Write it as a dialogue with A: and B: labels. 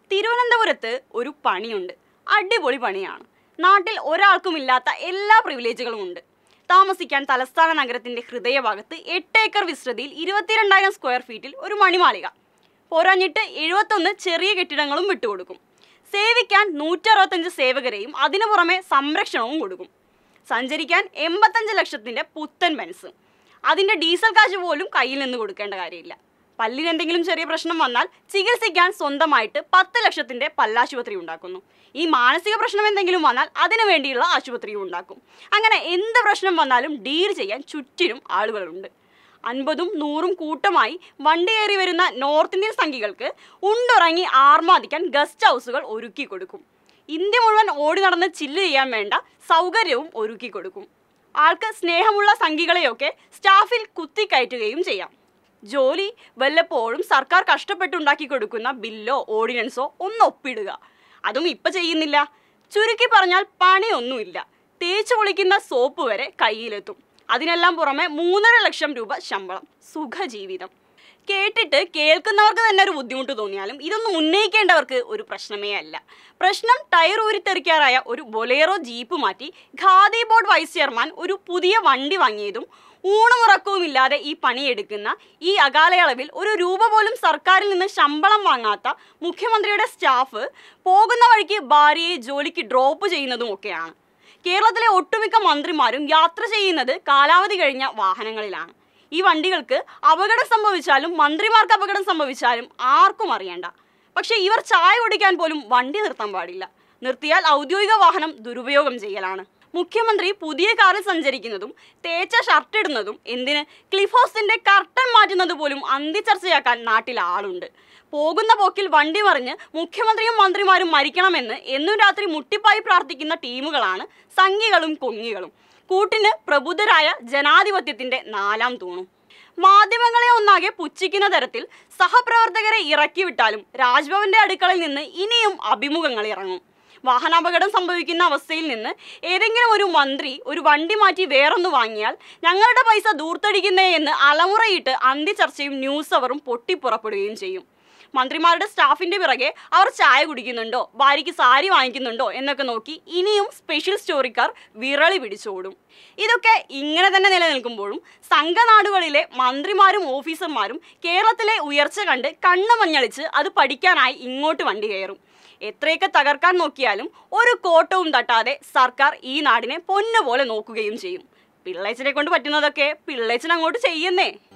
A: തിരുവനന്തപുരത്ത് ഒരു പണിയുണ്ട് അടിപൊളി പണിയാണ് നാട്ടിൽ ഒരാൾക്കും ഇല്ലാത്ത എല്ലാ പ്രിവിലേജുകളും ഉണ്ട് താമസിക്കാൻ തലസ്ഥാന നഗരത്തിന്റെ ഹൃദയഭാഗത്ത് എട്ട് ഏക്കർ വിസ്തൃതിയിൽ ഇരുപത്തിരണ്ടായിരം സ്ക്വയർ ഫീറ്റിൽ ഒരു മണിമാളിക പോരാഞ്ഞിട്ട് എഴുപത്തൊന്ന് ചെറിയ കെട്ടിടങ്ങളും വിട്ടുകൊടുക്കും സേവിക്കാൻ നൂറ്ററുപത്തഞ്ച് സേവകരെയും അതിനു പുറമെ സംരക്ഷണവും കൊടുക്കും സഞ്ചരിക്കാൻ എൺപത്തഞ്ച് ലക്ഷത്തിന്റെ പുത്തൻ ബെൻസ് അതിന്റെ ഡീസൽ കാശ് പോലും കയ്യിൽ നിന്ന് കൊടുക്കേണ്ട കാര്യമില്ല പല്ലിന് എന്തെങ്കിലും ചെറിയ പ്രശ്നം വന്നാൽ ചികിത്സിക്കാൻ സ്വന്തമായിട്ട് പത്ത് ലക്ഷത്തിന്റെ പല്ലാശുപത്രി ഉണ്ടാക്കുന്നു ഈ മാനസിക പ്രശ്നം എന്തെങ്കിലും വന്നാൽ അതിനു വേണ്ടിയുള്ള ആശുപത്രിയും ഉണ്ടാക്കും അങ്ങനെ എന്ത് പ്രശ്നം വന്നാലും ഡീൽ ചെയ്യാൻ ചുറ്റിനും ആളുകളുണ്ട് അൻപതും നൂറും കൂട്ടമായി വണ്ടി കയറി വരുന്ന നോർത്ത് ഇന്ത്യൻ സംഘികൾക്ക് ഉണ്ടുറങ്ങി ആർമാദിക്കാൻ ഗസ്റ്റ് ഹൗസുകൾ ഒരുക്കി കൊടുക്കും ഇന്ത്യ മുഴുവൻ ഓടി നടന്ന് ചില്ല് ചെയ്യാൻ വേണ്ട സൗകര്യവും ഒരുക്കി കൊടുക്കും ആൾക്ക് സ്നേഹമുള്ള സംഘികളെയൊക്കെ സ്റ്റാഫിൽ കുത്തിക്കയറ്റുകയും ചെയ്യാം ജോലി വല്ലപ്പോഴും സർക്കാർ കഷ്ടപ്പെട്ടുണ്ടാക്കി കൊടുക്കുന്ന ബില്ലോ ഓർഡിനൻസോ ഒന്ന് ഒപ്പിടുക അതും ഇപ്പം ചെയ്യുന്നില്ല ചുരുക്കി പറഞ്ഞാൽ പണിയൊന്നുമില്ല തേച്ച് പൊളിക്കുന്ന സോപ്പ് വരെ കയ്യിലെത്തും അതിനെല്ലാം പുറമെ മൂന്നര ലക്ഷം രൂപ ശമ്പളം സുഖജീവിതം കേട്ടിട്ട് കേൾക്കുന്നവർക്ക് തന്നെ ഒരു ബുദ്ധിമുട്ട് തോന്നിയാലും ഇതൊന്നും ഉന്നയിക്കേണ്ടവർക്ക് ഒരു പ്രശ്നമേ അല്ല പ്രശ്നം ടയർ ഊരിത്തെറിക്കാറായ ഒരു ബൊലേറോ ജീപ്പ് മാറ്റി ഖാദി ബോർഡ് വൈസ് ചെയർമാൻ ഒരു പുതിയ വണ്ടി വാങ്ങിയതും ഊണുമുറക്കവും ഇല്ലാതെ ഈ പണിയെടുക്കുന്ന ഈ അകാലയളവിൽ ഒരു രൂപ പോലും സർക്കാരിൽ നിന്ന് ശമ്പളം വാങ്ങാത്ത മുഖ്യമന്ത്രിയുടെ സ്റ്റാഫ് പോകുന്ന വഴിക്ക് ഭാര്യയെ ജോലിക്ക് ഡ്രോപ്പ് ചെയ്യുന്നതും ഒക്കെയാണ് കേരളത്തിലെ ഒട്ടുമിക്ക മന്ത്രിമാരും യാത്ര ചെയ്യുന്നത് കാലാവധി കഴിഞ്ഞ വാഹനങ്ങളിലാണ് ഈ വണ്ടികൾക്ക് അപകടം സംഭവിച്ചാലും മന്ത്രിമാർക്ക് അപകടം സംഭവിച്ചാലും ആർക്കും അറിയണ്ട പക്ഷേ ഇവർ ചായ കുടിക്കാൻ പോലും വണ്ടി നിർത്താൻ പാടില്ല നിർത്തിയാൽ ഔദ്യോഗിക വാഹനം ദുരുപയോഗം ചെയ്യലാണ് മുഖ്യമന്ത്രി പുതിയ കാറിൽ സഞ്ചരിക്കുന്നതും തേച്ച ഷർട്ട് ഇടുന്നതും എന്തിന് ക്ലിഫ് ഹൗസിന്റെ കർട്ടൻ മാറ്റുന്നത് പോലും അന്തിച്ചർച്ചയാക്കാൻ നാട്ടിൽ ആളുണ്ട് പോകുന്ന പോക്കിൽ വണ്ടി മറിഞ്ഞ് മുഖ്യമന്ത്രിയും മന്ത്രിമാരും മരിക്കണമെന്ന് എന്നും രാത്രി മുട്ടിപ്പായി പ്രാർത്ഥിക്കുന്ന ടീമുകളാണ് സംഘികളും കൊങ്ങികളും കൂട്ടിന് പ്രബുദ്ധരായ ജനാധിപത്യത്തിന്റെ നാലാം തൂണും മാധ്യമങ്ങളെ ഒന്നാകെ പുച്ഛിക്കുന്ന തരത്തിൽ സഹപ്രവർത്തകരെ ഇറക്കി വിട്ടാലും രാജ്ഭവന്റെ അടുക്കളയിൽ നിന്ന് ഇനിയും അഭിമുഖങ്ങൾ ഇറങ്ങും വാഹനാപകടം സംഭവിക്കുന്ന അവസ്ഥയിൽ നിന്ന് ഏതെങ്കിലും ഒരു മന്ത്രി ഒരു വണ്ടി മാറ്റി വേറൊന്ന് വാങ്ങിയാൽ ഞങ്ങളുടെ പൈസ ദൂർത്തടിക്കുന്നേ എന്ന് അലമുറയിട്ട് അന്ത്യചർച്ചയും ന്യൂസ് അവറും പൊട്ടിപ്പുറപ്പെടുകയും ചെയ്യും മന്ത്രിമാരുടെ സ്റ്റാഫിന്റെ പിറകെ അവർ ചായ കുടിക്കുന്നുണ്ടോ ഭാര്യയ്ക്ക് സാരി വാങ്ങിക്കുന്നുണ്ടോ എന്നൊക്കെ നോക്കി ഇനിയും സ്പെഷ്യൽ സ്റ്റോറിക്കാർ വിറളി പിടിച്ചോടും ഇതൊക്കെ ഇങ്ങനെ തന്നെ നിലനിൽക്കുമ്പോഴും സംഘനാടുകളിലെ മന്ത്രിമാരും ഓഫീസർമാരും കേരളത്തിലെ ഉയർച്ച കണ്ട് കണ്ണ് മഞ്ഞളിച്ച് അത് പഠിക്കാനായി ഇങ്ങോട്ട് വണ്ടി കയറും എത്രയൊക്കെ തകർക്കാൻ നോക്കിയാലും ഒരു കോട്ടവും തട്ടാതെ സർക്കാർ ഈ നാടിനെ പൊന്നുപോലെ നോക്കുകയും ചെയ്യും പിള്ളേച്ചനെ കൊണ്ട് പറ്റുന്നതൊക്കെ പിള്ളേച്ചൻ അങ്ങോട്ട് ചെയ്യുന്നേ